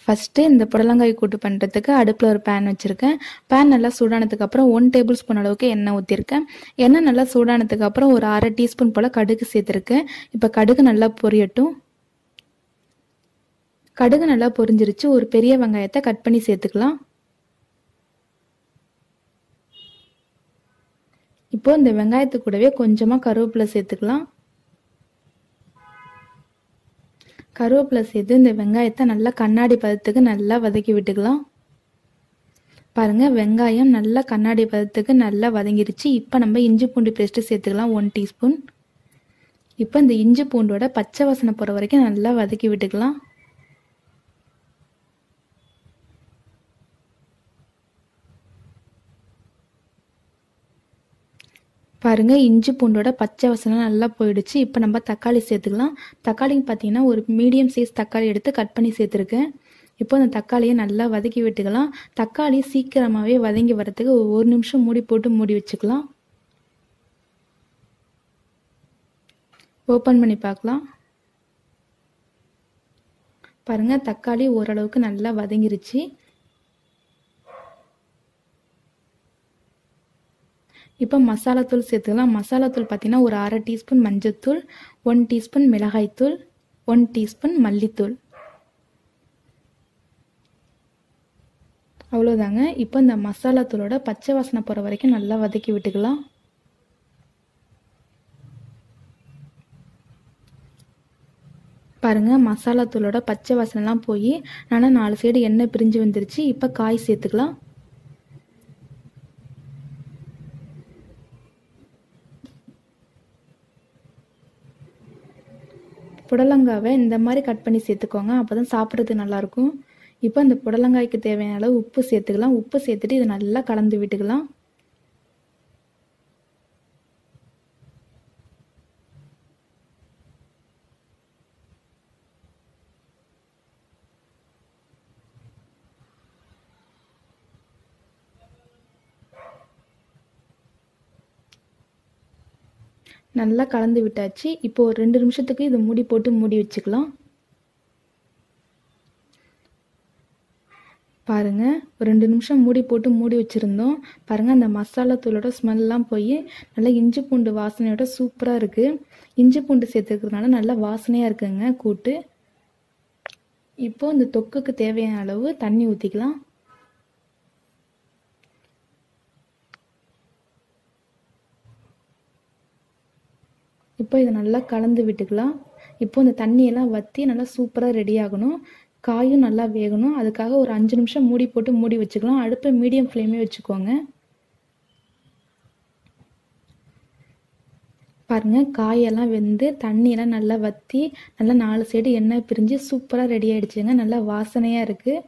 first இந்த புடலங்காய் கூட்டு பண்ணுறதுக்கு அடுப்பில் ஒரு பேன் வச்சுருக்கேன் பேன் நல்லா சூடானதுக்கு அப்புறம் ஒன் டேபிள் ஸ்பூன் அளவுக்கு எண்ணெய் ஊற்றிருக்கேன் எண்ணெய் நல்லா சூடானதுக்கு அப்புறம் ஒரு அரை டீஸ்பூன் போல் கடுகு சேர்த்துருக்கேன் இப்போ கடுகு நல்லா பொரியட்டும் கடுகு நல்லா பொரிஞ்சிருச்சு ஒரு பெரிய வெங்காயத்தை கட் பண்ணி சேர்த்துக்கலாம் இப்போ இந்த வெங்காயத்து கூடவே கொஞ்சமாக கருவேப்பிலை சேர்த்துக்கலாம் கருவேப்பிலை சேர்த்து இந்த வெங்காயத்தை நல்லா கண்ணாடி பதத்துக்கு நல்லா வதக்கி விட்டுக்கலாம் பாருங்கள் வெங்காயம் நல்லா கண்ணாடி பதத்துக்கு நல்லா வதங்கிருச்சு இப்போ நம்ம இஞ்சி பூண்டு பேஸ்ட்டு சேர்த்துக்கலாம் ஒன் டீஸ்பூன் இப்போ இந்த இஞ்சி பூண்டோட பச்சை வாசனை போகிற வரைக்கும் நல்லா வதக்கி விட்டுக்கலாம் பாருங்கள் இஞ்சி பூண்டோட பச்சை வசனம் நல்லா போயிடுச்சு இப்போ நம்ம தக்காளி சேர்த்துக்கலாம் தக்காளி பார்த்தீங்கன்னா ஒரு மீடியம் சைஸ் தக்காளி எடுத்து கட் பண்ணி சேர்த்துருக்கேன் இப்போ அந்த தக்காளியை நல்லா வதக்கி விட்டுக்கலாம் தக்காளி சீக்கிரமாகவே வதங்கி வரத்துக்கு ஒரு நிமிஷம் மூடி போட்டு மூடி வச்சுக்கலாம் ஓப்பன் பண்ணி பார்க்கலாம் பாருங்கள் தக்காளி ஓரளவுக்கு நல்லா வதங்கிருச்சு இப்போ மசாலாத்தூள் சேர்த்துக்கலாம் மசாலாத்தூள் பார்த்தீங்கன்னா ஒரு அரை டீஸ்பூன் மஞ்சத்தூள் ஒன் டீஸ்பூன் மிளகாய்த்தூள் ஒன் டீஸ்பூன் மல்லித்தூள் அவ்வளோதாங்க இப்போ இந்த மசாலாத்தூளோட பச்சை வாசனை போகிற வரைக்கும் நல்லா வதக்கி விட்டுக்கலாம் பாருங்கள் மசாலாத்தூளோட பச்சை வாசனைலாம் போய் நல்லா நாலு சைடு எண்ணெய் பிரிஞ்சு வந்துருச்சு இப்போ காய் சேர்த்துக்கலாம் புடலங்காவை இந்த மாதிரி கட் பண்ணி சேர்த்துக்கோங்க அப்போ தான் சாப்பிட்றதுக்கு நல்லாயிருக்கும் இப்போ அந்த புடலங்காய்க்கு தேவையான அளவு உப்பு சேர்த்துக்கலாம் உப்பு சேர்த்துட்டு இதை நல்லா கலந்து விட்டுக்கலாம் நல்லா கலந்து விட்டாச்சு இப்போ ஒரு ரெண்டு நிமிஷத்துக்கு இது மூடி போட்டு மூடி வச்சுக்கலாம் பாருங்கள் ஒரு ரெண்டு நிமிஷம் மூடி போட்டு மூடி வச்சுருந்தோம் பாருங்கள் அந்த மசாலா தூளோட ஸ்மெல்லாம் போய் நல்லா இஞ்சி பூண்டு வாசனையோட சூப்பராக இருக்குது இஞ்சி பூண்டு சேர்த்துக்கிறதுனால நல்லா வாசனையாக இருக்குங்க கூட்டு இப்போ இந்த தொக்குக்கு தேவையான அளவு தண்ணி ஊற்றிக்கலாம் இப்போ இதை நல்லா கலந்து விட்டுக்கலாம் இப்போ இந்த தண்ணியெல்லாம் வற்றி நல்லா சூப்பராக ரெடி ஆகணும் காயும் நல்லா வேகணும் அதுக்காக ஒரு அஞ்சு நிமிஷம் மூடி போட்டு மூடி வச்சுக்கலாம் அடுப்பை மீடியம் ஃப்ளேமே வச்சுக்கோங்க பாருங்கள் காயெல்லாம் வெந்து தண்ணியெல்லாம் நல்லா வற்றி நல்லா நாலு சைடு எண்ணெய் பிரிஞ்சு சூப்பராக ரெடி ஆகிடுச்சுங்க நல்லா வாசனையாக இருக்குது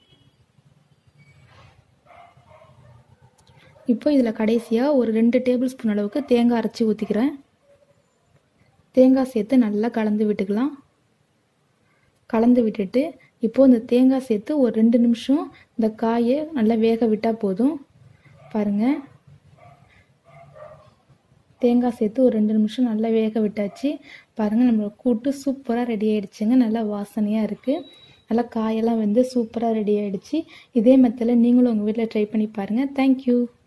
இப்போ இதில் கடைசியாக ஒரு ரெண்டு டேபிள் ஸ்பூன் அளவுக்கு தேங்காய் அரைச்சி ஊற்றிக்கிறேன் தேங்காய் சேர்த்து நல்லா கலந்து விட்டுக்கலாம் கலந்து விட்டுட்டு இப்போது இந்த தேங்காய் சேர்த்து ஒரு ரெண்டு நிமிஷம் இந்த காயை நல்லா வேக விட்டால் போதும் பாருங்கள் தேங்காய் சேர்த்து ஒரு ரெண்டு நிமிஷம் நல்லா வேக விட்டாச்சு பாருங்கள் நம்மளோட கூட்டு சூப்பராக ரெடி ஆகிடுச்சுங்க நல்லா வாசனையாக இருக்குது நல்லா காயெல்லாம் வந்து சூப்பராக ரெடி ஆகிடுச்சு இதே மெத்தடில் நீங்களும் உங்கள் வீட்டில் ட்ரை பண்ணி பாருங்கள் தேங்க்யூ